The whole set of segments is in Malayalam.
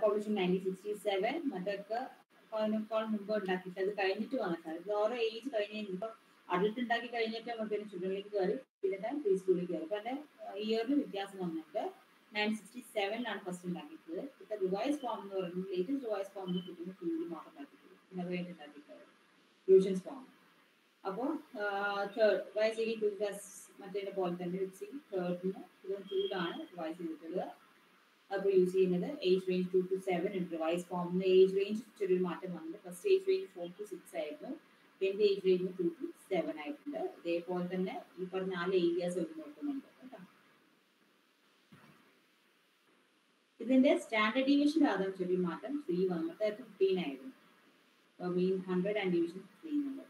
പബ്ലിഷ് നയൻറ്റീൻ സിക്സ്റ്റി സെവൻ മറ്റൊക്കെ അതിനേക്കാൾ മുമ്പ് ഉണ്ടാക്കിയിട്ട് അത് കഴിഞ്ഞിട്ട് വന്നിട്ടാണ് ഇത് ഓരോ ഏജ് കഴിഞ്ഞ് ഇപ്പൊ അഡൽട്ട് ഉണ്ടാക്കി കഴിഞ്ഞിട്ട് നമ്മൾ പിന്നെ ചിൽഡ്രനിലേക്ക് കയറി പിന്നെ പ്രീ സ്കൂളിലേക്ക് കയറി അപ്പൊ അതിന്റെ ഇയറിന് വ്യത്യാസം വന്നിട്ട് നയൻറ്റീൻ സിക്സ്റ്റി സെവനിലാണ് ഫസ്റ്റ് ഉണ്ടാക്കിയിട്ടുള്ളത് ഇപ്പൊ റിവൈസ് ഫോം എന്ന് പറയുന്നത് ലേറ്റസ്റ്റ് റിവൈസ് ഫോം എന്ന് കിട്ടുന്ന ടൂവിൽ മാത്രം ഉണ്ടാക്കിയിട്ടുള്ളൂ പിന്നെ വേണ്ടി ഉണ്ടാക്കിയിട്ടുള്ളത് ഫ്യൂഷൻസ് ഫോം അപ്പോൾ തേർഡ് റിവൈസ് ചെയ്യും ടു പ്ലസ് മറ്റേ പോലെ തന്നെ വിക്സിങ് തേർഡിന് ഇത് ടൂലാണ് റിവൈസ് ചെയ്തിട്ടുള്ളത് അപ്പോൾ യൂസ് ചെയ്യുന്നത് age range two two seven ഉണ്ട് റിവൈസ് ഫോമിന് ഏജ് റേഞ്ച് ചെറിയൊരു മാറ്റം വന്നത് first age range four two six ആയിരുന്നു പിന്നെ age range two two seven ആയിട്ടുണ്ട് ഇതേപോലെ തന്നെ ഈ പറഞ്ഞ നാല് ഏരിയാസ് ഒരു നോക്കുന്നുണ്ട് കേട്ടോ ഇതിന്റെ സ്റ്റാൻഡേർഡ് ഡിവിഷൻ ആദ്യം ചെറിയ മാറ്റം ത്രീ വന്നിട്ട് ഫിഫ്റ്റീൻ ആയിരുന്നു mean hundred and division three എന്നുള്ളത്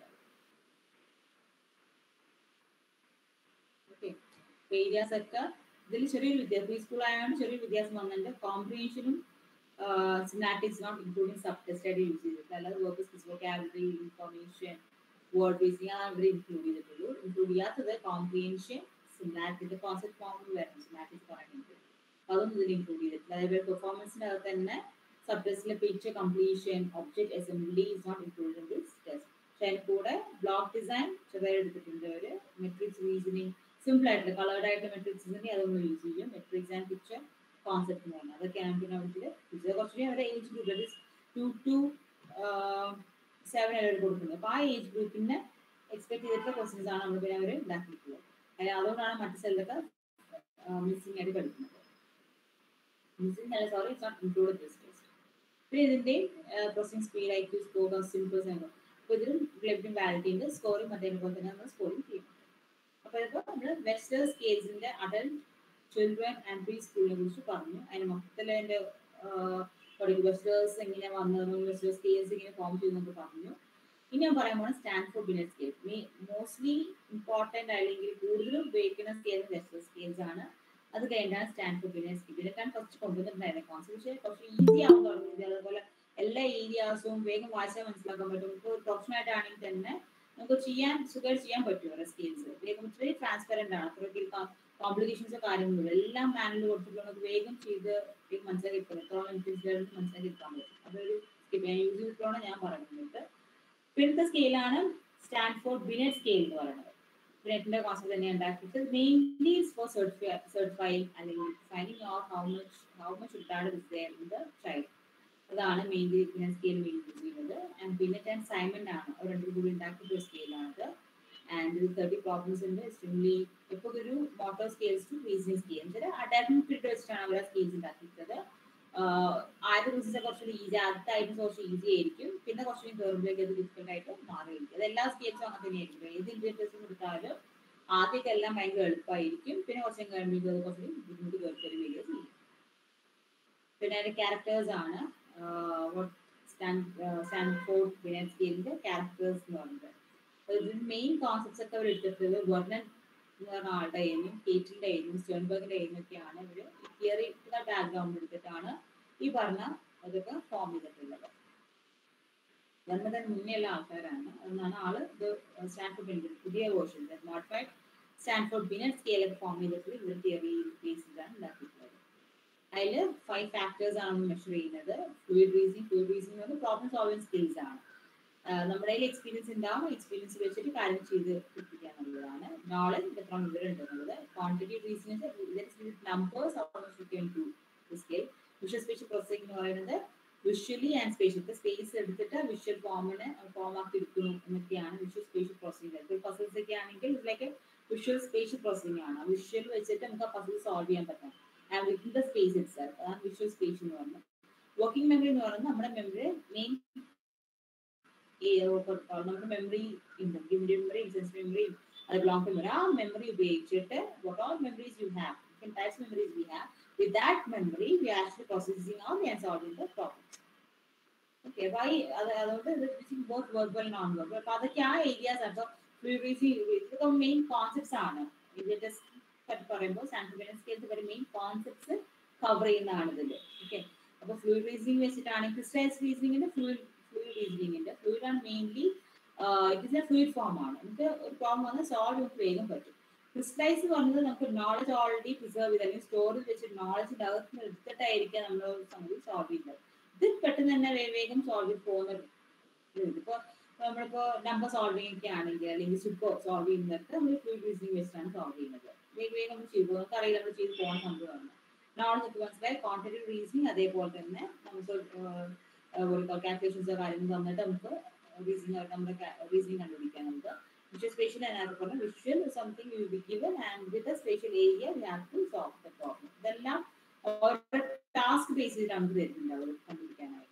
ഓക്കെ ഏരിയാസ് ഒക്കെ ഇതിൽ ചെറിയൊരു വ്യത്യാസം പ്രീ സ്കൂൾ ആയതുകൊണ്ട് ചെറിയൊരു വ്യത്യാസം വന്നിട്ടുണ്ട് കോംപ്രിഹെൻഷനും സിനാറ്റിക്സ് നോട്ട് ഇൻക്ലൂഡിംഗ് സബ് ടെസ്റ്റ് ആയിട്ട് യൂസ് ചെയ്തിട്ടില്ല അല്ലാതെ വർക്ക് സ്കിസ് വൊക്കാബിലിറ്റി ഇൻഫർമേഷൻ വേർഡ് ബേസിംഗ് ആണ് അവർ ഇൻക്ലൂഡ് ചെയ്തിട്ടുള്ളൂ ഇൻക്ലൂഡ് ചെയ്യാത്തത് കോംപ്രിഹെൻഷൻ സിനാറ്റിന്റെ കോൺസെപ്റ്റ് ഫോമിൽ വരണം സിനാറ്റിക്സ് പറയുന്നത് അതൊന്നും ഇതിൽ ഇൻക്ലൂഡ് ചെയ്തിട്ടില്ല അതേപോലെ പെർഫോമൻസിന്റെ അകത്ത് തന്നെ സബ് ടെസ്റ്റിലെ picture completion object assembly is not include in this test പക്ഷെ അതിന് കൂടെ ബ്ലോക്ക് ഡിസൈൻ ചെറുതായി എടുത്തിട്ടുണ്ട് അവർ മെട്രിക്സ് റീസണിങ് സിമ്പിൾ ആയിട്ടുള്ള കളേർഡ് ആയിട്ടുള്ള മെട്രിക്സ് ഉണ്ടെങ്കിൽ അതൊന്ന് യൂസ് ചെയ്യും മെട്രിക്സ് ആൻഡ് പിക്ചർ കോൺസെപ്റ്റ് എന്ന് പറഞ്ഞാൽ അതൊക്കെയാണ് പിന്നെ അവർക്ക് പിക്ചർ കുറച്ചുകൂടി അവരുടെ age group two two seven അവർ കൊടുക്കുന്നത് അപ്പോൾ ആ ഏജ് ഗ്രൂപ്പിന് എക്സ്പെക്ട് ചെയ്തിട്ടുള്ള ക്വസ്റ്റ്യൻസ് ആണ് നമ്മൾ പിന്നെ അവർ ഉണ്ടാക്കിയിട്ടുള്ളത് അതുകൊണ്ടാണ് മറ്റു സ്ഥലത്തൊക്കെ മിസ്സിംഗ് ആയിട്ട് പഠിക്കുന്നത് മിസ്സിംഗ് അല്ല sorry it's not include this test പിന്നെ ഇതിന്റെ processing speed I Q score simples ആണ് അപ്പോൾ ഇതിലും ലെഫ്റ്റും വാലിറ്റി ഉണ്ട് സ്കോറിംഗ് അതേപോലെ തന്നെ നമ്മൾ സ്കോറിംഗ് ചെയ്യുന്നുണ്ട് അപ്പോൾ ഇപ്പോൾ നമ്മൾ വെസ്റ്റേൺ സ്കെയിൽസിന്റെ അഡൽട്ട് ചിൽഡ്രൻ ആൻഡ് പ്രീ സ്കൂളിനെ കുറിച്ച് പറഞ്ഞു അതിന് മൊത്തത്തിൽ അതിന്റെ പഠിക്കും വെസ്റ്റേഴ്സ് എങ്ങനെ വന്നത് വെസ്റ്റേഴ്സ് സ്കെയിൽസ് എങ്ങനെ ഫോം ചെയ്യുന്നത് പറഞ്ഞു ഇനി ഞാൻ പറയാൻ പോകുന്നത് Stanford Binet scale mostly important അല്ലെങ്കിൽ കൂടുതലും ഉപയോഗിക്കുന്ന സ്കെയിൽ വെസ്റ്റേൺ സ്കെയിൽസ് ആണ് അത് കഴിഞ്ഞാണ് സ്റ്റാൻഫോർഡ് ബിനർ സ്കെയിൽ ഇതിനൊക്കെയാണ് ഫസ്റ്റ് കൊണ്ടുവന്നിട്ടുണ്ടായിരുന്നത് കോൺസെപ്റ്റ് പക്ഷേ കുറച്ച് ഈസി ആവാൻ തുടങ്ങിയത് അതുപോലെ എല്ലാ ഏരിയാസും വേഗം വായിച്ചാൽ മനസ്സിലാക്കാൻ പറ്റും നമുക്ക് പ്രൊഫഷണൽ ആയിട്ടാണെങ്കിൽ തന്നെ നമുക്ക് ചെയ്യാൻ സുഖമായിട്ട് ചെയ്യാൻ പറ്റും ഓരോ സ്കിൽസ് വേഗം ഇത്രയും ട്രാൻസ്പെറന്റ് ആണ് അത്രയ്ക്ക് കോംപ്ലിക്കേഷൻസോ കാര്യങ്ങളോ എല്ലാം മാനുവൽ കൊടുത്തിട്ട് നമുക്ക് വേഗം ചെയ്ത് വേഗം മനസ്സിലാക്കി എടുക്കാം എത്രത്തോളം ഇൻഫ്ലുവൻസ് മനസ്സിലാക്കി എടുക്കാൻ പറ്റും അതൊരു ഞാൻ യൂസ് ചെയ്തിട്ടാണ് ഞാൻ പറയുന്നത് പിന്നത്തെ സ്കെയിലാണ് സ്റ്റാൻഫോർഡ് ബിനെറ്റ് സ്കെയിൽ എന്ന് പറയുന്നത് ബിനെറ്റിന്റെ കോൺസെപ്റ്റ് തന്നെ ഉണ്ടാക്കിയിട്ട് മെയിൻലി ഫോർ സർട്ടിഫൈ സർട്ടിഫൈങ് അല്ലെങ്കിൽ ഫൈനിങ് out how much how much retard is there in the child അതാണ് മെയിൻലി ഞാൻ സ്കെയിൽ മെയിൻ യൂസ് ചെയ്യുന്നത് ആൻഡ് ബിനെറ്റ് ആൻഡ് സൈമൺ ആണ് അവർ രണ്ടും കൂടി ഉണ്ടാക്കിയ സ്കെയിലാണത് ആൻഡ് ഇത് തേർട്ടി പ്രോബ്ലംസ് ഉണ്ട് എക്സ്ട്രീംലി ഇപ്പോൾ ഒരു motor scales to reasoning scale ചില അഡാപ്റ്റിംഗ് പീരീഡ് വെച്ചിട്ടാണ് അവർ സ്കെയിൽസ് ഉണ്ടാക്കിയിട്ടുള്ളത് ആദ്യത്തെ ദിവസത്തെ കുറച്ചുകൂടി ഈസി ആദ്യത്തെ ഐറ്റംസ് കുറച്ച് ഈസി ആയിരിക്കും പിന്നെ കുറച്ചുകൂടി കയറുമ്പോഴേക്ക് അത് ഡിഫിക്കൽട്ട് ആയിട്ട് മാറിയിരിക്കും അത് എല്ലാ സ്കെയിൽസും അങ്ങനെ തന്നെയായിരിക്കും ഏത് ഇന്റർഫേസും എടുത്താലും ആദ്യമൊക്കെ എല്ലാം ഭയങ്കര എളുപ്പമായിരിക്കും പിന്നെ കുറച്ചും കഴിയുമ്പോഴേക്കും അത് കുറച്ചുകൂടി ബുദ്ധിമുട്ട് കയറി വരിക ചെയ്യും പിന്നെ അതിന്റെ ക്യാരക്ടേഴ്സ് ആണ് സ്റ്റാൻഫോർഡ് ബിനറ്റ് സ്കെയിലിന്റെ ക്യാരക്ടേഴ്സ് എന്ന് പറയുന്നത് മെയിൻ കോൺസെപ്റ്റ്സ് ഒക്കെ അവർ എടുത്തിട്ടുള്ളത് വർണ്ണൻ എന്ന് പറഞ്ഞ ആളുടെ കയ്യിലും കേറ്റിന്റെ കയ്യിലും സ്റ്റേൺബർഗിന്റെ കയ്യിലൊക്കെയാണ് ഇവർ തിയറി ബാക്ക്ഗ്രൗണ്ട് എടുത്തിട്ടാണ് ഈ പറഞ്ഞ അതൊക്കെ ഫോം ചെയ്തിട്ടുള്ളത് ജന്മത്തിന് മുന്നേ ഉള്ള ആൾക്കാരാണ് എന്നാണ് ആള് ഇത് സ്റ്റാൻഫോർഡ് ബിനറ്റ് പുതിയ വേർഷൻ മോഡിഫൈഡ് സ്റ്റാൻഫോർഡ് ബിനറ്റ് സ്കെയിലൊക്കെ ഫോം ചെയ്തിട്ട് ഇവർ തിയറി ബേസ് ചെയ്താണ് ഉണ്ടാക്കിയിട്ടുള്ളത് അതിൽ ഫൈവ് ഫാക്ടേഴ്സ് ആണ് മെഷർ ചെയ്യുന്നത് ഫ്ലൂയിഡ് റീസിങ് ഫ്ലൂയിഡ് റീസിങ് എന്ന് പ്രോബ്ലം സോൾവിങ് സ്കിൽസ് ആണ് നമ്മുടെ കയ്യിൽ എക്സ്പീരിയൻസ് ഉണ്ടാവും എക്സ്പീരിയൻസ് വെച്ചിട്ട് കാര്യം ചെയ്ത് പിടിപ്പിക്കുക എന്നുള്ളതാണ് നോളജ് എത്ര വിവരമുണ്ട് എന്നുള്ളത് quantity reasoning numbers scale visual spatial processing എന്ന് പറയുന്നത് വിഷ്വലി ആൻഡ് സ്പേഷ്യൽ സ്പേസ് എടുത്തിട്ട് വിഷ്വൽ ഫോമിന് ഫോം ആക്കി എടുക്കുന്നു എന്നൊക്കെയാണ് വിഷ്വൽ സ്പേഷ്യൽ പ്രോസസ്സിംഗ് ഇപ്പോൾ പസിൽസ് ഒക്കെ ആണെങ്കിൽ ഇതിലേക്ക് വിഷ്വൽ സ്പേഷ്യൽ പ്രോസസ്സിംഗ് ആണ് വിഷ്വൽ വെച്ചിട്ട് നമുക്ക് ആ പസിൽ സോൾവ് ചെയ്യാൻ പറ്റും and within the space it self അതാണ് വിഷ്വൽ സ്പേസ് എന്ന് പറയുന്നത് വർക്കിംഗ് മെമ്മറി എന്ന് പറയുന്നത് നമ്മുടെ മെമ്മറി മെയിൻ നമ്മുടെ മെമ്മറി ഉണ്ട് ഗിവ് മെമ്മറി സെൻസ് മെമ്മറി അത് ലോങ് മെമ്മറി ആ മെമ്മറി ഉപയോഗിച്ചിട്ട് what all memories you have different types memories we have with that memory we actually processing out and solving the problem okay അപ്പൊ ഈ അത് അതുകൊണ്ട് ബോത്ത് വെർബൽ നോൺ വെർബൽ അപ്പൊ അതൊക്കെ ആ ഏരിയാസ് അപ്പോൾ ഇതൊക്കെ മെയിൻ കോൺസെപ്റ്റ്സ് ആണ് ഇതിന്റെ പറ്റി പറയുമ്പോൾ സാൻഫിബിനസ് സ്കെയിൽസ് വരെ മെയിൻ കോൺസെപ്റ്റ്സ് കവർ ചെയ്യുന്നതാണ് ഇതിൽ ഓക്കെ അപ്പോൾ ഫ്ലൂയിഡ് റീസണിങ് വെച്ചിട്ടാണ് ക്രിസ്റ്റൈസ് റീസണിങ്ങിന്റെ ഫ്ലൂയിഡ് ഫ്ലൂയിഡ് റീസണിങ്ങിന്റെ ഫ്ലൂയിഡ് ആണ് mainly it is a fluid form ആണ് നമുക്ക് ഒരു പ്രോബ്ലം വന്നാൽ സോൾവ് നമുക്ക് വേഗം പറ്റും ക്രിസ്റ്റലൈസ് എന്ന് പറഞ്ഞത് നമുക്ക് നോളജ് ഓൾറെഡി പ്രിസർവ് ചെയ്ത് അല്ലെങ്കിൽ സ്റ്റോറിൽ വെച്ചിട്ട് നോളജിന്റെ അകത്ത് നിന്ന് എടുത്തിട്ടായിരിക്കാം നമ്മൾ ഒരു സംഗതി സോൾവ് ചെയ്യുന്നത് ഇത് പെട്ടെന്ന് തന്നെ വേ- വേഗം സോൾവ് ചെയ്ത് പോകുന്നത് ഇതിപ്പോ നമ്മളിപ്പോ നമ്പർ സോൾവിംഗ് ഒക്കെ ആണെങ്കിൽ അല്ലെങ്കിൽ സൂപ്പർ സോൾവ് ചെയ്യുന്നതൊക്കെ നമ്മൾ ഫ്ലൂയിഡ് റീസണിങ് വെച്ചിട്ടാണ് സോൾവ് ചെയ്യുന്നത് വേഗം വേഗം നമ്മൾ ചെയ്തു നമുക്ക് അറിയില്ല നമ്മൾ ചെയ്ത് പോകുന്ന സംഭവമാണ് നോളജ് ഒക്കെ മനസ്സിലായി ക്വാണ്ടിറ്റീവ് റീസണിങ് അതേപോലെ തന്നെ നമുക്ക് കാൽക്കുലേഷൻസോ കാര്യങ്ങൾ തന്നിട്ട് നമുക്ക് റീസണിങ് നമ്മുടെ റീസണിങ് കണ്ടുപിടിക്കാം നമുക്ക് വിഷ്വൽ സ്പേഷ്യൽ അതിനകത്ത് പറഞ്ഞു visual something you be given and with spatial area we have to solve the problem ഇതെല്ലാം ഓരോ ടാസ്ക് ബേസ് ചെയ്തിട്ട് നമുക്ക് തരുന്നുണ്ടാവും കണ്ടുപിടിക്കാനായിട്ട്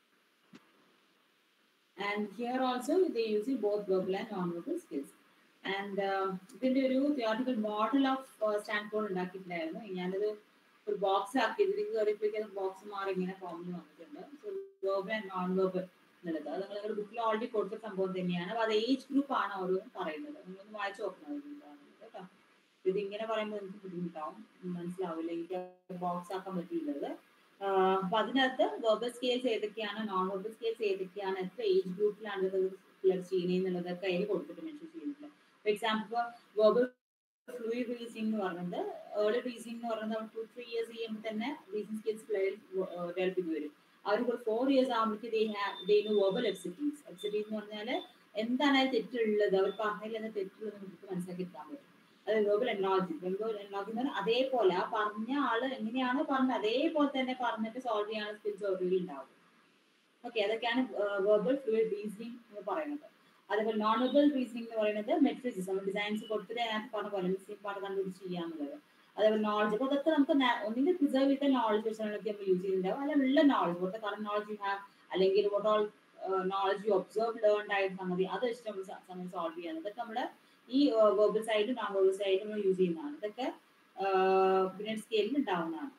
and here also they using both verbal and non-verbal skills and uh, ഇതിന്റെ ഒരു theoretical model of Stanford ഉണ്ടാക്കിയിട്ടുണ്ടായിരുന്നു ഞാനത് ഒരു ബോക്സ് ആക്കി ഇതിലേക്ക് കയറിയപ്പോഴേക്കും ബോക്സ് മാറി ഇങ്ങനെ ഫോമിൽ വന്നിട്ടുണ്ട് so verbal and non verbal എന്നുള്ളത് അത് നിങ്ങളുടെ ബുക്കിൽ ഓൾറെഡി കൊടുത്ത സംഭവം തന്നെയാണ് അപ്പൊ അത് ഏജ് ഗ്രൂപ്പ് ആണ് ഓരോന്നും പറയുന്നത് നിങ്ങളൊന്ന് വായിച്ചു നോക്കുന്നത് കേട്ടോ ഇത് ഇങ്ങനെ പറയുമ്പോൾ എനിക്ക് ബുദ്ധിമുട്ടാവും മനസ്സിലാവില്ല എനിക്ക് ബോക്സ് ആക്കാൻ പറ്റിയില്ലത് ആഹ് അപ്പൊ അതിനകത്ത് വെർബൽ സ്കെയിൽസ് ഏതൊക്കെയാണ് നോൺ വെർബൽ സ്കെയിൽസ് ഏതൊക്കെയാണ് എത്ര ഏജ് ഗ്രൂപ്പിലാണ് ഇത് പിള്ളേർ ചെയ്യുന്നതെന്നുള്ളതൊക്കെ അതിൽ കൊടുത്തിട്ട് മെൻഷൻ ചെയ്തിട്ടുണ്ട് for example verbal fluid reasoning എന്ന് പറയുന്നത് ഏർലി റീസിംഗ് എന്ന് പറയുന്നത് ടു ത്രീ ഇയേഴ്സ് ചെയ്യുമ്പോൾ തന്നെ റീസിംഗ് സ്കിൽസ് പിള്ളേർ ഡെവലപ്പ് ചെയ്ത് വരും അവർക്ക് ഫോർ ഇയേഴ്സ് ആകുമ്പോഴേക്ക് they have they know verbal എഫ്സിറ്റീസ് എഫ്സിറ്റീസ് എന്ന് പറഞ്ഞാൽ എന്താണ് അതിൽ തെറ്റുള്ളത് അവർ പറഞ്ഞതിൽ എന്താ തെറ്റുള്ളത് നമുക്ക് മനസ്സിലാക്കി എടുക്കാൻ പറ്റും അത് വെർബൽ എൻലോജി വെർബൽ എൻലോജി എന്ന് പറഞ്ഞാൽ അതേപോലെ ആ പറഞ്ഞ ആള് എങ്ങനെയാണ് പറഞ്ഞത് അതേപോലെ തന്നെ പറഞ്ഞിട്ട് സോൾവ് ചെയ്യാനുള്ള സ്കിൽസ് ഓൾറെഡി ഉണ്ടാവും ഓക്കെ അതൊക്കെയാണ് വെർബൽ ഫ്ലൂയിഡ് റീസണിങ് എന്ന് പറയുന്നത് അതേപോലെ നോൺ വെർബൽ റീസണിങ് എന്ന് പറയുന്നത് മെട്രിക്സ് നമ്മൾ ഡിസൈൻസ് കൊടുത്തിട്ട് അതിനകത്ത് പറഞ്ഞ പോലെ മിസ്സിംഗ് പാർട്ട് കണ്ടുപിടിച്ച് ചെയ്യാന്നുള്ളത് അതേപോലെ നോളജ് അപ്പോൾ അതൊക്കെ നമുക്ക് ഒന്നിന്റെ പ്രിസർവ് ചെയ്ത നോളജ് വെച്ചാണ് നമ്മൾ യൂസ് ചെയ്യുന്നുണ്ടാവും അല്ല ഉള്ള knowledge what current knowledge you have അല്ലെങ്കിൽ what all knowledge you observe learn ആയ സംഗതി അത് വെച്ചിട്ട് നമ്മൾ സംഗതി സോൾവ് ചെയ്യാൻ ഇതൊക്കെ നമ്മുടെ ഈ verbal side non verbal side നമ്മൾ യൂസ് ചെയ്യുന്നതാണ് ഇതൊക്കെ പിന്നെ സ്കെയിലിൽ ഉണ്ടാവുന്നതാണ്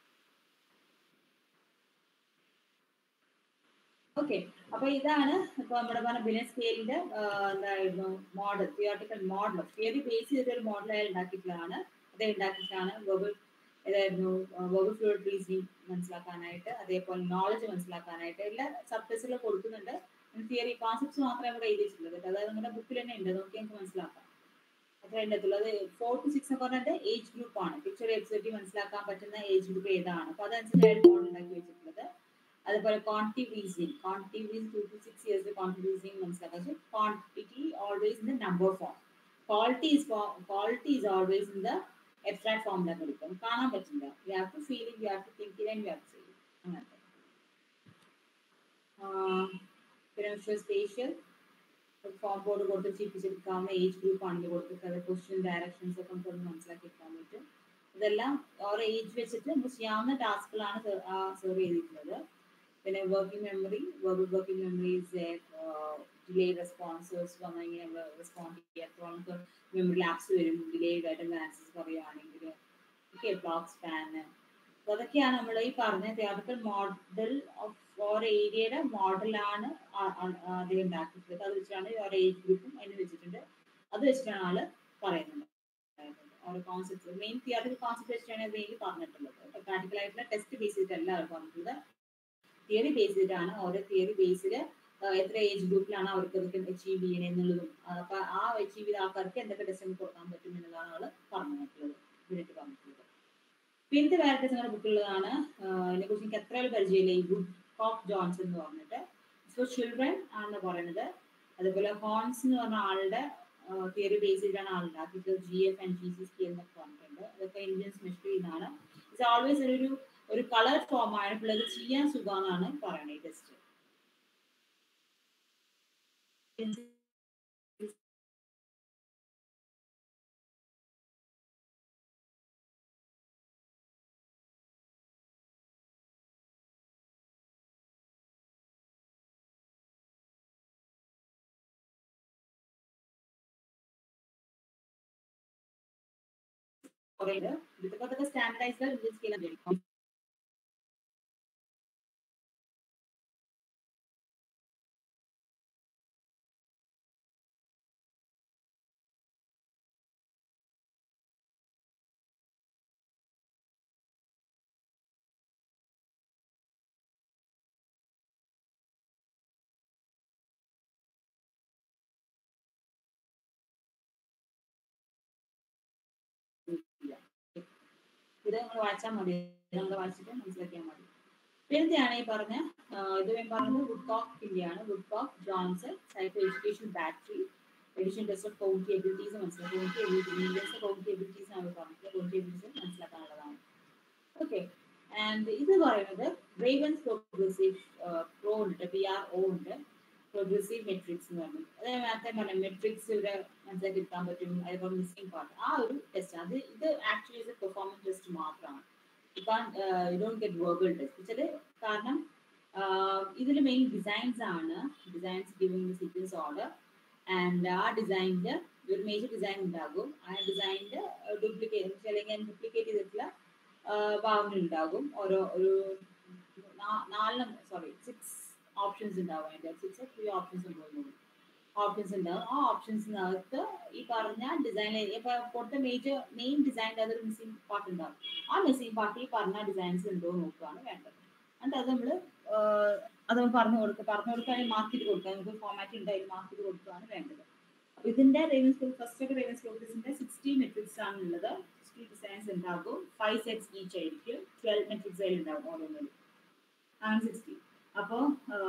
ഓക്കെ അപ്പൊ ഇതാണ് ഇപ്പൊ നമ്മുടെ പറഞ്ഞ ബിലിയൻ സ്കെയിലിന്റെ എന്തായിരുന്നു model theoretical model theory base ചെയ്തിട്ട് ഒരു മോഡൽ അയാൾ ഉണ്ടാക്കിയിട്ടുള്ളതാണ് അത് ഉണ്ടാക്കിയിട്ടാണ് വെർബൽ ഏതായിരുന്നു വെർബൽ ഫ്ലൂയിഡ് റീസണിങ് മനസ്സിലാക്കാനായിട്ട് അതേപോലെ നോളജ് മനസ്സിലാക്കാനായിട്ട് എല്ലാ സബ്ജക്ട്സിലും കൊടുക്കുന്നുണ്ട് തിയറി കോൺസെപ്റ്റ്സ് മാത്രമേ ഇവിടെ എഴുതിയിട്ടുള്ളത് കേട്ടോ അതായത് നമ്മുടെ ബുക്കിൽ തന്നെ ഉണ്ട് നോക്കി നമുക്ക് മനസ്സിലാക്കാം അത്ര ഉണ്ടത്തുള്ളൂ അത് ഫോർ ടു സിക്സ് എന്ന് പറഞ്ഞിട്ട് ഏജ് ഗ്രൂപ്പ് ആണ് പിക്ചർ എക്സിറ്റി മനസ്സിലാക്കാൻ പറ്റുന്ന ഏജ് ഗ്രൂപ്പ് ഏതാണ് അപ്പൊ അതനുസരിച്ചായിട്ട് മോഡൽ ഉണ്ടാക്കി വെച്ചിട്ടുള്ളത് അതുപോലെ quantity reasoning quantity reason two to six years quantity reasoning മനസ്സിലാക്കാം പക്ഷേ quantity always in the number form quality is quality is always in the abstract ഫോമിലാണ് കൊടുക്കും കാണാൻ പറ്റില്ല you have to feel you have to think it and you have to see അങ്ങനത്തെ പിന്നെ വിഷ്വൽ സ്പേഷ്യൽ ഫോം ബോർഡ് കൊടുത്ത് ചെയ്യിപ്പിച്ചെടുക്കാവുന്ന ഏജ് ഗ്രൂപ്പ് ആണെങ്കിൽ കൊടുത്തിട്ട് അത് ക്വസ്റ്റ്യൻ ഡയറക്ഷൻസ് ഒക്കെ നമുക്ക് മനസ്സിലാക്കി എടുക്കാൻ പറ്റും ഇതെല്ലാം ഓരോ ഏജ് വെച്ചിട്ട് നമുക്ക് ചെയ്യാവുന്ന ടാസ്കുകളാണ് സെർവ് ചെയ്തിട്ടുള്ളത് പിന്നെ working memory working memories delay responses വന്നു കഴിഞ്ഞാൽ നമ്മൾ റെസ്പോണ്ട് ചെയ്യുക എത്ര നമുക്ക് മെമ്മറി ലാപ്സ് വരും ഡിലേഡ് ആയിട്ട് ആൻസേഴ്സ് പറയുകയാണെങ്കിൽ ഓക്കെ ബ്ലോക്ക് സ്പാന് അപ്പൊ അതൊക്കെയാണ് നമ്മൾ ഈ പറഞ്ഞ തിയോറിക്കൽ മോഡൽ ഓഫ് ഓരോ ഏരിയയുടെ മോഡലാണ് അദ്ദേഹം ഉണ്ടാക്കിയിട്ടുള്ളത് അത് വെച്ചിട്ടാണ് ഓരോ ഏജ് ഗ്രൂപ്പും അതിന് വെച്ചിട്ടുണ്ട് അത് വെച്ചിട്ടാണ് ആള് പറയുന്നത് ഓരോ കോൺസെപ്റ്റ് മെയിൻ തിയറിക്കൽ കോൺസെപ്റ്റ് വെച്ചിട്ടാണ് മെയിൻ പറഞ്ഞിട്ടുള്ളത് പ്രാക്ടിക്കൽ ആയിട്ടുള്ള ടെസ്റ്റ് ബേസ് ചെയ്തിട്ടല്ല അവർ പറഞ്ഞിട്ടുള്ളത് തിയറി ബേസ് ചെയ്തിട്ടാണ് ഓരോ തിയറി ബേസിൽ എത്ര ഏജ് ഗ്രൂപ്പിലാണ് അവർക്ക് അതൊക്കെ അച്ചീവ് ചെയ്യണേ എന്നുള്ളതും അപ്പൊ ആ അച്ചീവ് ചെയ്ത ആൾക്കാർക്ക് എന്തൊക്കെ ടെസ്റ്റ് കൊടുക്കാൻ പറ്റും എന്നുള്ളതാണ് ആള് പറഞ്ഞിട്ടുള്ളത് ഇതിനൊക്കെ പറഞ്ഞിട്ടുള്ളത് പിന്നത്തെ വേറെ നിങ്ങളുടെ ബുക്കിലുള്ളതാണ് ഇതിനെ കുറിച്ച് എനിക്ക് എത്ര പരിചയമില്ല ഈ ഗുഡ് കോക്ക് ജോൺസ് എന്ന് പറഞ്ഞിട്ട് ഫോർ ചിൽഡ്രൻ ആണെന്ന് പറയുന്നത് അതുപോലെ ഹോൺസ് എന്ന് പറഞ്ഞ ആളുടെ തിയറി ബേസ് ചെയ്തിട്ടാണ് ആൾ ഉണ്ടാക്കിയിട്ടുള്ളത് G F and G C സ്കി എന്നൊക്കെ പറഞ്ഞിട്ടുണ്ട് അതൊക്കെ ഇന്ത്യൻസ് മെഷർ ചെയ്യുന്നതാണ് ഇറ്റ്സ് ഓൾവേസ് ഒരു ഒരു കളർ ഫോം ആണ് പിള്ളേർ ചെയ്യാൻ സുഖമെന്നാണ് പറയുന്നത് ഈ ടെസ്റ്റ് കുറേ ഇതൊക്കെ അതൊക്കെ സ്റ്റാൻഡർഡൈസ്ഡ് ഇന്ത്യൻ സ്കെയിലാണ് ഇത് നമ്മൾ വായിച്ചാൽ മതി നമ്മൾ വായിച്ചിട്ട് മനസ്സിലാക്കിയാൽ മതി പിന്നത്തെയാണ് ഈ പറഞ്ഞ ആ, ഇത് ഞാൻ പറഞ്ഞത് വുഡ്കോക്ക് ഇന്ത്യയാണ് Woodcock Johnson psycho education battery edition test of cognitive abilities മനസ്സിലാക്കി cognitive ability medians cognitive abilities ആണ് പറഞ്ഞത് കൗണ്ടി എബിലിറ്റീസ് മനസ്സിലാക്കാനുള്ളതാണ് ഓക്കെ ആൻഡ് ഇത് പറയുന്നത് റേവൻസ് പ്രോഗ്രസീവ് പ്രോ ഉണ്ട് പി ആർ ഒ ഉണ്ട് പ്രോഗ്രസീവ് മെട്രിക്സ് എന്ന് പറഞ്ഞു അത് നേരത്തെ പറഞ്ഞ മെട്രിക്സ് ഇവിടെ മനസ്സിലാക്കി എടുക്കാൻ പറ്റും അതേപോലെ മിസ്സിംഗ് പാർട്ട് ആ ഒരു ടെസ്റ്റ് അത് ഇത് ആക്ച്വലി ഇത് പെർഫോമൻസ് ടെസ്റ്റ് മാത്രമാണ് ഇപ്പം you don't get verbal test വെച്ചാൽ കാരണം ഇതിൽ മെയിൻ ഡിസൈൻസ് ആണ് designs giving sequence order and ആ ഡിസൈനിന്റെ ഒരു മേജർ ഡിസൈൻ ഉണ്ടാകും ആ ഡിസൈനിന്റെ ഡ്യൂപ്ലിക്കേറ്റ് അല്ലെങ്കിൽ ഡ്യൂപ്ലിക്കേറ്റ് ചെയ്തിട്ടുള്ള ഭാഗങ്ങൾ ഉണ്ടാകും ഓരോ ഒരു നാ- നാലെണ്ണം സോറി സിക്സ് ഓപ്ഷൻസ് ഉണ്ടാവും അതിന്റെ സിക്സ് ത്രീ ഓപ്ഷൻസ് ഉണ്ടാവും ഓപ്ഷൻസ് ഉണ്ടാവും ആ ഓപ്ഷൻസിനകത്ത് ഈ പറഞ്ഞ ഡിസൈനിൽ ഇപ്പൊ കൊടുത്ത മേജർ മെയിൻ ഡിസൈനിന്റെ അതൊരു മിസ്സിംഗ് പാർട്ട് ഉണ്ടാവും ആ മിസ്സിംഗ് പാർട്ട് ഈ പറഞ്ഞ ഡിസൈൻസ് ഉണ്ടോ എന്ന് നോക്കുകയാണ് വേണ്ടത് എന്നിട്ട് അത് നമ്മൾ അത് പറഞ്ഞു കൊടുക്കുക പറഞ്ഞു കൊടുക്കുകയാണെങ്കിൽ മാർക്ക് ചെയ്ത് കൊടുക്കുക നമുക്ക് ഫോമാറ്റ് ഉണ്ട് അതിൽ മാർക്ക് ചെയ്ത് കൊടുക്കുകയാണ് വേണ്ടത് അപ്പൊ ഇതിന്റെ റേവൻസ് ഫസ്റ്റ് ഒക്കെ റേവൻസ് പ്രോഗ്രസിന്റെ സിക്സ്റ്റി മെട്രിക്സ് ആണ് ഉള്ളത് സിക്സ്റ്റി ഡിസൈൻസ് ഉണ്ടാകും ഫൈവ് സെറ്റ്സ് ഈച്ച് ആയിരിക്കും ട്വൽവ് മെട്രിക്സ് അതിൽ ഉണ്ടാകും ഓരോന്നിലും അങ്ങനെ സിക്സ്റ്റി അപ്പോൾ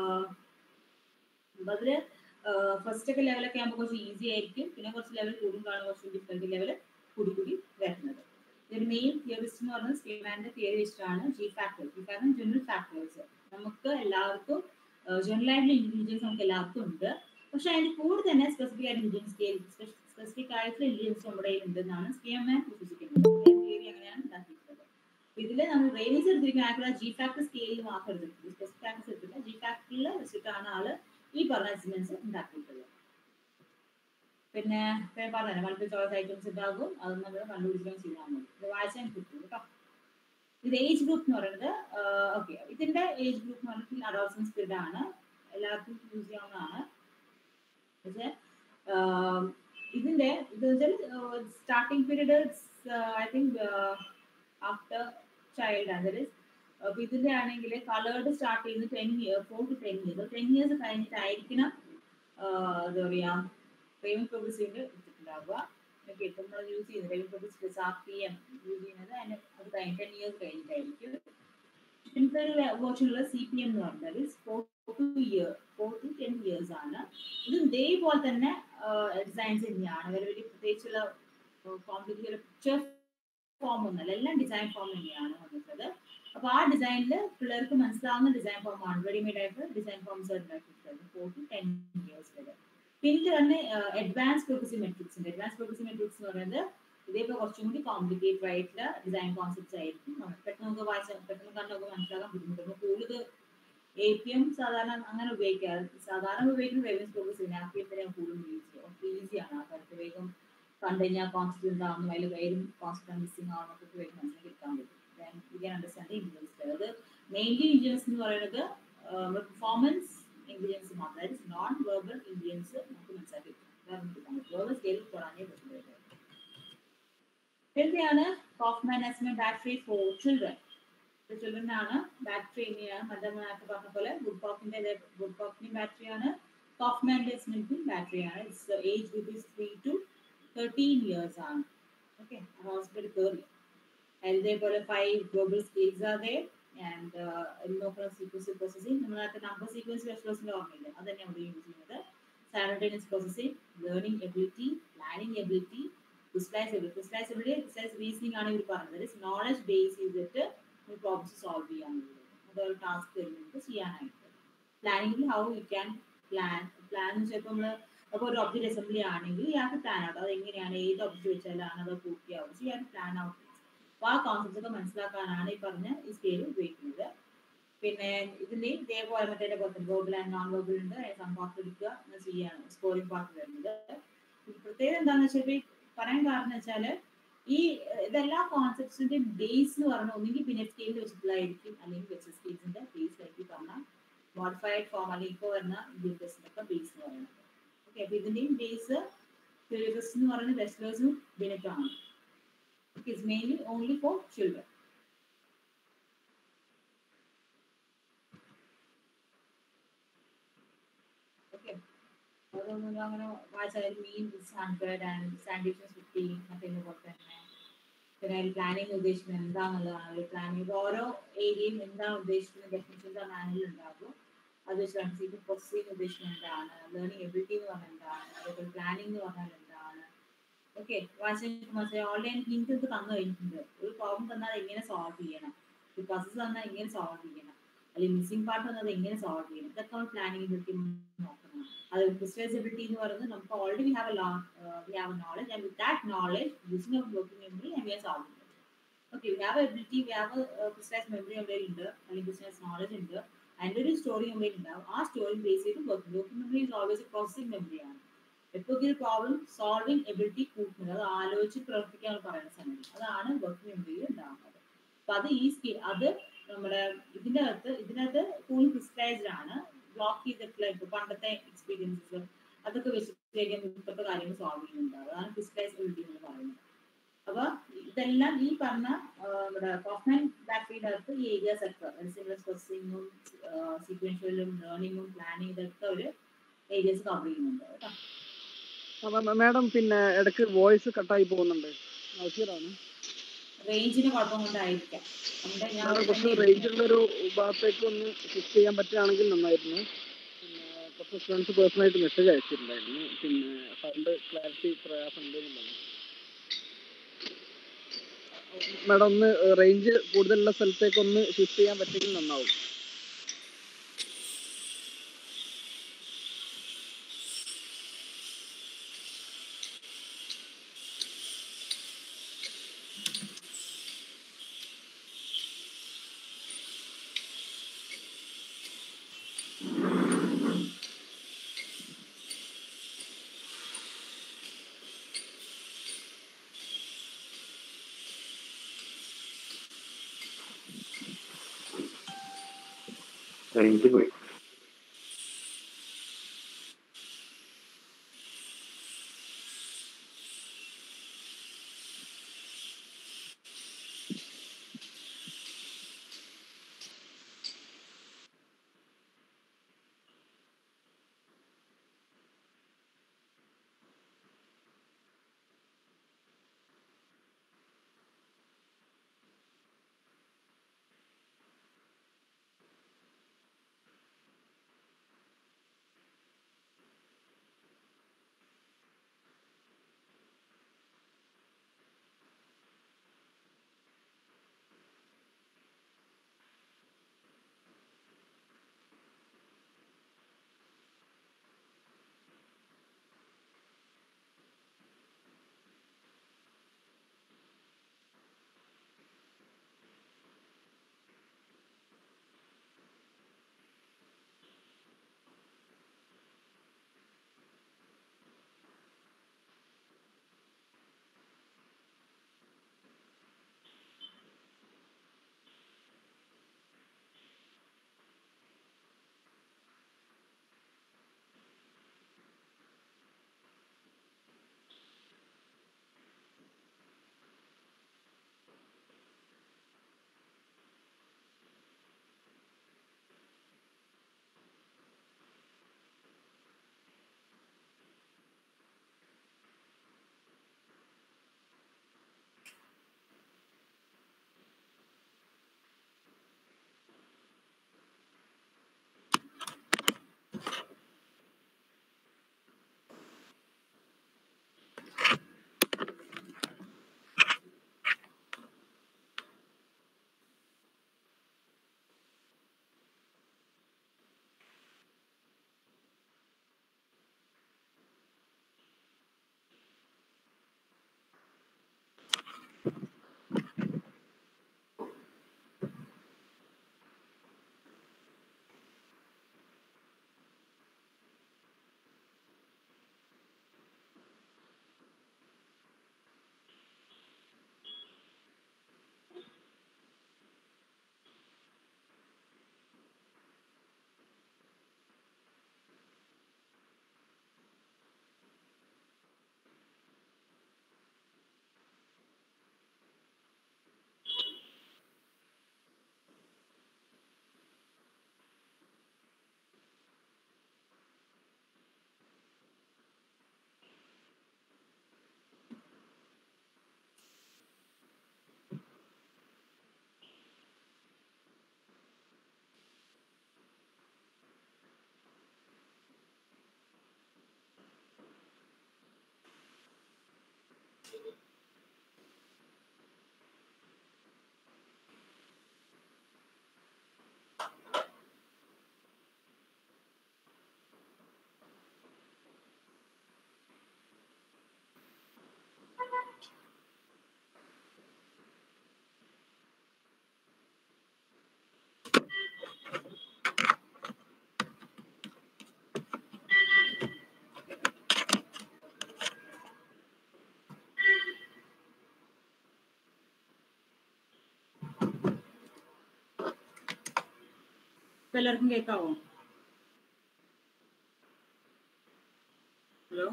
അതില് ഫസ്റ്റ് ഒക്കെ ലെവലൊക്കെ ആകുമ്പോൾ കുറച്ച് ഈസി ആയിരിക്കും പിന്നെ കുറച്ച് ലെവൽ കൂടുമ്പോഴാണ് കുറച്ച് ഡിഫറെന്റ് ലെവൽ കൂടി കൂടി വരുന്നത് ഇതിൽ മെയിൻ തിയറിസ്റ്റ് എന്ന് പറയുന്നത് സ്റ്റീമാന്റെ തിയറി വെച്ചിട്ടാണ് G factors G factor general factors നമുക്ക് എല്ലാവർക്കും ജനറൽ ആയിട്ടുള്ള ഇന്റലിജൻസ് നമുക്ക് എല്ലാവർക്കും ഉണ്ട് പക്ഷെ അതിന്റെ കൂടെ തന്നെ സ്പെസിഫിക് ആയിട്ട് ഇന്റലിജൻസ് സ്പെസിഫിക് ആയിട്ടുള്ള ഇന്റലിജൻസ് നമ്മുടെ കയ്യിൽ ഉണ്ടെന്നാണ് സ്കീമാൻ വിശ്വസിക്കുന്നത് തിയറി അങ്ങനെയാണ് ഉണ്ടാക്കിയിട്ടുള്ളത് ഇതിൽ നമ്മൾ റേഞ്ച് എടുത്തിരിക്കുന്ന ആയിട്ടുള്ള ജി ഫാക്ടർ സ്കെയിലിൽ മാത്രം എടുത്തിട്ടുണ്ട് സ്പെസിഫിക് ഫാക്ടേഴ്സ് എടുത്തില്ല ജി ഫാക്ടറിൽ വെച്ചിട്ടാണ് ആള് ഈ പറഞ്ഞ എസ്റ്റിമേറ്റ്സ് ഉണ്ടാക്കിയിട്ടുള്ളത് പിന്നെ ഇപ്പൊ ഞാൻ പറഞ്ഞത് മൾട്ടിപ്പിൾ ചോയ്സ് ഐറ്റംസ് ഉണ്ടാകും അത് നമ്മൾ കണ്ടുപിടിക്കുകയും ചെയ്താൽ മതി ഇത് വായിച്ചാൽ കിട്ടും കേട്ടോ ഇത് ഏജ് ഗ്രൂപ്പ് എന്ന് പറയുന്നത് ഓക്കെ ഇതിന്റെ ഏജ് ഗ്രൂപ്പ് എന്ന് പറഞ്ഞാൽ അഡോൾസൻസ് പീരീഡ് ആണ് എല്ലാവർക്കും യൂസ് ചെയ്യാവുന്നതാണ് പക്ഷേ ആഹ് ഇതിന്റെ ഇത് വെച്ചാൽ starting period I think after child അതായത് അപ്പൊ ഇതിന്റെ ആണെങ്കിൽ കളേർഡ് സ്റ്റാർട്ട് ചെയ്യുന്നത് ten year four to ten years ten years കഴിഞ്ഞിട്ടായിരിക്കണം ആഹ് എന്താ പറയാ റേവൻ പ്രോഗ്രസീവിന്റെ എടുത്തിട്ടുണ്ടാവുക ഓക്കെ ഇപ്പം നമ്മൾ യൂസ് ചെയ്യുന്നത് Raven progress R P M use ചെയ്യുന്നത് അതിന് അത് കഴിഞ്ഞ് ടെൻ ഇയേഴ്സ് കഴിഞ്ഞിട്ടായിരിക്കും പിന്നത്തെ ഒരു വേർഷനുള്ള സി പി എം എന്ന് പറഞ്ഞാൽ four to year four to ten years ആണ് ഇത് ഇതേപോലെ തന്നെ ഡിസൈൻസ് തന്നെയാണ് വലിയ വലിയ പ്രത്യേകിച്ചുള്ള കോംപ്ലിക്കേറ്റഡ് പിക്ചർ ഫോം ഒന്നല്ല എല്ലാം ഡിസൈൻ ഫോം തന്നെയാണ് വന്നിട്ടുള്ളത് അപ്പൊ ആ ഡിസൈനിൽ പിള്ളേർക്ക് മനസ്സിലാവുന്ന ഡിസൈൻ ഫോം ആണ് റെഡിമെയ്ഡ് ആയിട്ട് ഡിസൈൻ ഫോംസ് ഉണ്ടാക്കിയിട്ടുള്ളത് ഫോർ ടു ടെൻ ഇയേഴ്സ് വരെ പിന്നെ തന്നെ അഡ്വാൻസ് പ്രോഗ്രസി മെട്രിക്സ് ഉണ്ട് അഡ്വാൻസ് പ്രോഗ്രസി മെട്രിക്സ് എന്ന് പറയുന്നത് ഇതേപോലെ കുറച്ചും കൂടി കോംപ്ലിക്കേറ്റഡ് ആയിട്ടുള്ള ഡിസൈൻ കോൺസെപ്റ്റ്സ് ആയിരിക്കും നമുക്ക് പെട്ടെന്ന് നമുക്ക് വായിച്ചാൽ പെട്ടെന്ന് കണ്ടൊക്കെ മനസ്സിലാക്കാൻ ബുദ്ധിമുട്ടുണ്ട് കൂടുതൽ എ പി എം സാധാരണ അങ്ങനെ ഉപയോഗിക്കാറ് സാധാരണ ഉപയോഗിക്കുന്ന റെവൻസ് പ്രോഗ്രസ് ആ പി എം തന്നെ കൂടുതലും യൂസ് ചെയ്യും ഈസിയാണ് ആ കാര്യത്തിൽ വേഗം കണ്ടു കഴിഞ്ഞാൽ കോൺസെപ്റ്റ് എന്താണെന്നും അതിൽ വേരും കോൺസെപ്റ്റ് മിസ്സിംഗ് ആണെന്നൊക്കെ വേഗം മനസ്സിലാക്കി എടുക്കാൻ പറ്റും വി ക്യാൻ അണ്ടർസ്റ്റാൻഡ് ഇന്റലിജൻസ് അത് മെയിൻലി ഇന്റലിജൻസ് എന്ന് പറയുന്നത് പെർഫോമൻസ് ഇന്റലിജൻസ് മാത്രം അതായത് നോൺ വെർബൽ ഇന്റലിജൻസ് നമുക്ക് മനസ്സിലാക്കി വെർബൽ സ്കെയിൽ തുടങ്ങാനേ പറ്റുന്നത് പിന്നെയാണ് Kaufman assessment battery for children children ആണ് ബാറ്ററി തന്നെയാണ് മറ്റേ പറഞ്ഞ പോലെ വുഡ് കോക്കിന്റെ വുഡ് കോക്കിന്റെ ബാറ്ററിയാണ് കോഫ്മാന്റെ അസ്മെന്റും ബാറ്ററിയാണ് it's age group is three to thirteen years ആണ് ഓക്കെ ഹോസ്പിറ്റൽ കയറി ഇതേപോലെ five global scales are they and നോക്കുന്ന സീക്വൻസ് പ്രോസസ്സിംഗ് നമ്മളത്തെ നമ്പർ സീക്വൻസ് വെസ്റ്റേഴ്സിന്റെ ഓർമ്മയില്ല അത് തന്നെയാണ് ഇവിടെ യൂസ് ചെയ്യുന്നത് സാനിറ്റൈനസ് processing learning ability planning ability ഡിസ്പ്ലൈസ് എബിലിറ്റി ഡിസ്പ്ലൈസ് എബിലിറ്റി ഡിസ്പ്ലൈസ് റീസണിംഗ് ആണ് ഇവർ പറഞ്ഞത് നോളജ് ബേസ് ചെയ്തിട്ട് പ്രോബ്ലംസ് സോൾവ് ചെയ്യാനുള്ളത് അതൊരു ടാസ്ക് തരുന്നുണ്ട് ചെയ്യാനായിട്ട് പ്ലാനിങ്ങിൽ how you can plan plan എന്ന് വെച്ചാൽ നമ്മൾ അപ്പോൾ ഒരു ഒബ്ജക്റ്റ് അസംബ്ലി ആണെങ്കിൽ ഇയാൾക്ക് പ്ലാൻ ഔട്ട് അത് എങ്ങനെയാണ് ഏത് ഒബ്ജക്റ്റ് വെച്ചാലാണ് അത് പൂർത്തിയാവും സോ ഇയാൾക്ക് പ്ലാൻ ഔട്ട് അപ്പോൾ ആ കോൺസെപ്റ്റ് ഒക്കെ മനസ്സിലാക്കാനാണ് ഈ പറഞ്ഞ ഈ സ്കെയിൽ ഉപയോഗിക്കുന്നത് പിന്നെ ഇതിന്റെ ഇതേപോലെ മറ്റേ പോലെ വേർബൽ ആൻഡ് നോൺ വേർബൽ ഉണ്ട് സം പാർട്ട് എടുക്കുക എന്ന് ചെയ്യാണ് സ്കോറിംഗ് പാർട്ട് വരുന്നത് പ്രത്യേകത എന്താണെന്ന് വെച്ചാൽ പറയാൻ കാരണം വെച്ചാല് ഈ ഇതെല്ലാ കോൺസെപ്റ്റ്സിന്റെ ബേസ് എന്ന് പറഞ്ഞാൽ ഒന്നുകിൽ പിന്നെ സ്കെയിലിൽ വെച്ചിട്ടുള്ളതായിരിക്കും അല്ലെങ്കിൽ വെച്ച സ്കെയിൽസിന്റെ ബേസ് ആയിരിക്കും പറഞ്ഞാൽ മോഡിഫൈഡ് ഫോം അല്ലെങ്കിൽ ഇപ്പോൾ വരുന്ന ഇന്ത്യൻ ടെസ്റ്റിന്റെ ഒക്കെ ബേസ് എന്ന് പറയുന്നത് ഓക്കെ അപ്പൊ ഇതിന്റെയും ബേസ് സിലബസ് എന്ന് പറയുന്നത് വെസ്റ്റേഴ്സും ബെനിറ്റും ആണ് is mainly only for children. Okay. അതൊന്നും അങ്ങനെ വായിച്ചാൽ മീൻ ഹൺഡ്രഡ് ആൻഡ് സാൻഡിഷൻസ് ഫിഫ്റ്റി മറ്റേ പോലെ തന്നെ പിന്നെ അതിൽ പ്ലാനിങ് ഉദ്ദേശിക്കുന്നത് എന്താണെന്നുള്ളതാണ് ഒരു പ്ലാനിങ് ഓരോ ഏരിയയും എന്താണ് ഉദ്ദേശിക്കുന്നത് ഡെഫിനിഷൻസ് മാനുവൽ ഉണ്ടാകും അത് വെച്ചാണ് സീറ്റ് പ്രോസസ്സിംഗ് ഉദ്ദേശിക്കുന്നത് എന്താണ് ലേണിംഗ് എബിലിറ്റി എന്ന് പറഞ്ഞാൽ എന്താണ് അതേപോലെ പ്ലാനിങ് എന്ന് പറഞ്ഞാൽ എന്താണ് ഓക്കെ ഓൺലൈൻ ഹിന്റ് ഇത് തന്നു കഴിഞ്ഞിട്ടുണ്ട് ഒരു പ്രോബ്ലം തന്നാൽ എങ്ങനെ സോൾവ് ചെയ്യണം ഒരു പ്രോസസ്സ് തന്നാൽ എങ്ങനെ സോൾവ് ചെയ്യണം അല്ലെങ്കിൽ മിസ്സിംഗ് പാർട്ട് വന്നത് എങ്ങനെ സോൾവ് ചെയ്യണം ഇതൊക്കെ നമ്മൾ പ്ലാനിങ് എബിലിറ്റി നോക്കണം അത് ക്രിസ്റ്റലൈസബിലിറ്റി എന്ന് പറയുന്നത് നമുക്ക് already we have a we have a knowledge and with that knowledge using of working memory and we are solving okay we have ability we have crystallize memory നമ്മുടെ ഉണ്ട് അല്ലെങ്കിൽ ബിസിനസ് നോളജ് ഉണ്ട് അതിൻ്റെ ഒരു സ്റ്റോറി നമ്മുടെ ഉണ്ടാവും ആ സ്റ്റോറി ബേസ് ചെയ്ത് working working memory is always a processing മെമ്മറിയാണ് എപ്പോൾ ഒരു പ്രോബ്ലം സോൾവിംഗ് എബിലിറ്റി കൂട്ടുന്നത് അത് ആലോചിച്ച് പ്രവർത്തിക്കാൻ പറയുന്ന സമയം അതാണ് വർക്കിംഗ് മെമ്മറിയിൽ ഉണ്ടാകുന്നത് അപ്പൊ അത് ഈ സ്കിൽ അത് നമ്മുടെ ഇതിന്റെ അകത്ത് ഇതിനകത്ത് കൂടുതൽ ക്രിസ്റ്റലൈസ്ഡ് ആണ് ബ്ലോക്ക് ചെയ്തിട്ടുള്ള ഇപ്പൊ പണ്ടത്തെ എക്സ്പീരിയൻസസ് അതൊക്കെ വെച്ചിട്ടായിരിക്കും ഇപ്പോഴത്തെ കാര്യങ്ങൾ സോൾവ് ചെയ്യുന്നുണ്ടാവും അതാണ് ക്രിസ്റ്റലൈസബിലിറ്റി എന്ന് പറയുന്നത് അപ്പൊ ഇതെല്ലാം ഈ പറഞ്ഞ നമ്മുടെ കോഫ്മാൻ ബാറ്ററിയുടെ അകത്ത് ഈ ഏരിയാസ് ഒക്കെ സിംഗിൾ പ്രോസസ്സിങ്ങും സീക്വൻഷ്യലും ലേണിങ്ങും പ്ലാനിങ് ഇതൊക്കെ ഒരു ഏരിയസ് കവർ ചെയ്യുന്നുണ്ട് കേട്ടോ മാഡം പിന്നെ ഇടയ്ക്ക് വോയിസ് കട്ടായി പോകുന്നുണ്ട് നൗഷീറാണ് റേഞ്ചിന് കുഴപ്പം കൊണ്ടായിരിക്കാം നമ്മുടെ ഞാൻ മാഡം അവിടെ കുറച്ച് തന്നെ റേഞ്ച് ഇരിക്കുന്നു. ഉള്ള ഒരു ഭാഗത്തേക്ക് ഒന്ന് ഷിഫ്റ്റ് ചെയ്യാൻ പറ്റുകയാണെങ്കിൽ നന്നായിരുന്നു പിന്നെ കുറച്ച് ഫ്രണ്ട്സ് പേഴ്സണലായിട്ട് മെസ്സേജ് അയച്ചിട്ടുണ്ടായിരുന്നു പിന്നെ സൗണ്ട് ക്ലാരിറ്റി പ്രയാസം ഉണ്ടെന്നുള്ളത് മാഡം ഒന്ന് റേഞ്ച് കൂടുതലുള്ള സ്ഥലത്തേക്ക് ഒന്ന് ഷിഫ്റ്റ് ചെയ്യാൻ പറ്റുമെങ്കിൽ നന്നാവും റേഞ്ച് പോയി ഇപ്പൊ എല്ലാവർക്കും കേൾക്കാവോ ഹലോ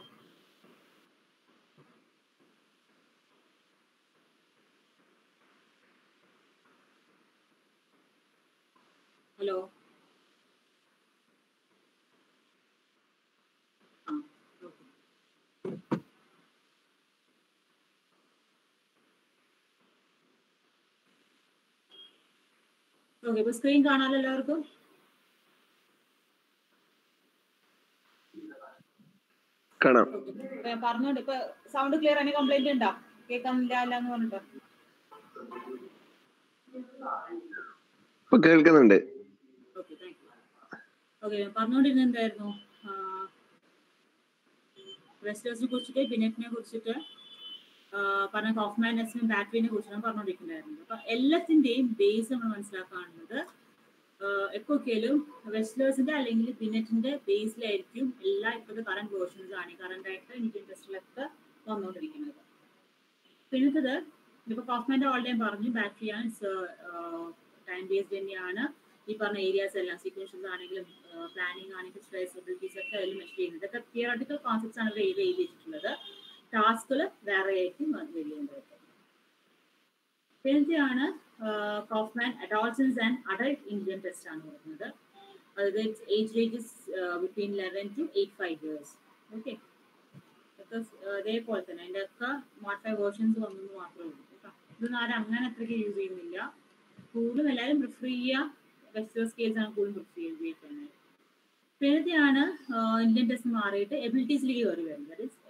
ഹലോ ആ ഓക്കെ ഓക്കെ ഇപ്പൊ സ്ക്രീൻ കാണാമല്ലോ എല്ലാവർക്കും കാണാം ഇപ്പൊ ഞാൻ പറഞ്ഞോണ്ട് ഇപ്പൊ സൗണ്ട് ക്ലിയർ ആണ് കംപ്ലൈന്റ് ഉണ്ടോ കേൾക്കാനില്ല അല്ല എന്ന് പറഞ്ഞിട്ടോ ഇപ്പൊ കേൾക്കുന്നുണ്ട് ഓക്കെ താങ്ക് യു ഓക്കെ പറഞ്ഞുകൊണ്ടിരുന്നത് എന്തായിരുന്നു വെസ്റ്റേഴ്സിനെ കുറിച്ചിട്ട് ബിനെറ്റിനെ കുറിച്ചിട്ട് ആ, പറഞ്ഞ കോഫ്മാനസിനും ബാറ്ററിനെ കുറിച്ചാണ് പറഞ്ഞുകൊണ്ടിരിക്കുന്നുണ്ടായിരുന്നത് അപ്പൊ എല്ലാത്തിന്റെയും ബേസ് നമ്മൾ മനസ്സിലാക്കാനുള്ളത് എക്കൊക്കെയിലും വെസ്റ്റേഴ്സിന്റെ അല്ലെങ്കിൽ ബിനെറ്റിന്റെ ബേസിലായിരിക്കും എല്ലാ ഇപ്പോഴത്തെ കറണ്ട് വേർഷൻസ് ആണ് കറണ്ട് ആയിട്ട് ഇന്ത്യൻ ടെസ്റ്റിലൊക്കെ വന്നുകൊണ്ടിരിക്കുന്നത് പിന്നത്തത് ഇപ്പൊ കോഫ്മാന്റെ ഓൾറെഡി പറഞ്ഞു ബാറ്ററിയാണ് ടൈം ബേസ്ഡ് തന്നെയാണ് ഈ പറഞ്ഞ ഏരിയാസ് എല്ലാം സീക്വൻഷൻസ് ആണെങ്കിലും പ്ലാനിങ് ആണെങ്കിലും സ്ട്രെസിബിലിറ്റീസ് ഒക്കെ അതിൽ മെഷർ ചെയ്യുന്നത് ഇതൊക്കെ തിയറട്ടിക്കൽ കോൺസെപ്റ്റ്സ് ആണ് ഇവർ എഴുതി എഴുതിയിട്ടുള്ളത് ടാസ്കുകൾ വേറെ ആയിരിക്കും വരുന്നത് പിന്നത്തെയാണ് Kaufman adolescence and adult Indian test ആണ് വരുന്നത് അതായത് age ranges between eleven to eight five years okay അതേപോലെ തന്നെ അതിൻ്റെ ഒക്കെ മോഡിഫൈ വേർഷൻസ് വന്നു മാത്രമേ ഉള്ളൂ കേട്ടോ ഇതൊന്നും ആരും അങ്ങനെ അത്രയ്ക്ക് യൂസ് ചെയ്യുന്നില്ല കൂടുതലും എല്ലാവരും പ്രിഫർ ചെയ്യുക വെസ്റ്റേൺ സ്കെയിൽസ് ആണ് കൂടുതലും പ്രിഫർ ചെയ്യുന്നത് പിന്നത്തെയാണ് ഇന്ത്യൻ ടെസ്റ്റ് മാറിയിട്ട് എബിലിറ്റീസിലേക്ക് കയറി വരുന്നത് ദാറ്റ് ഇസ്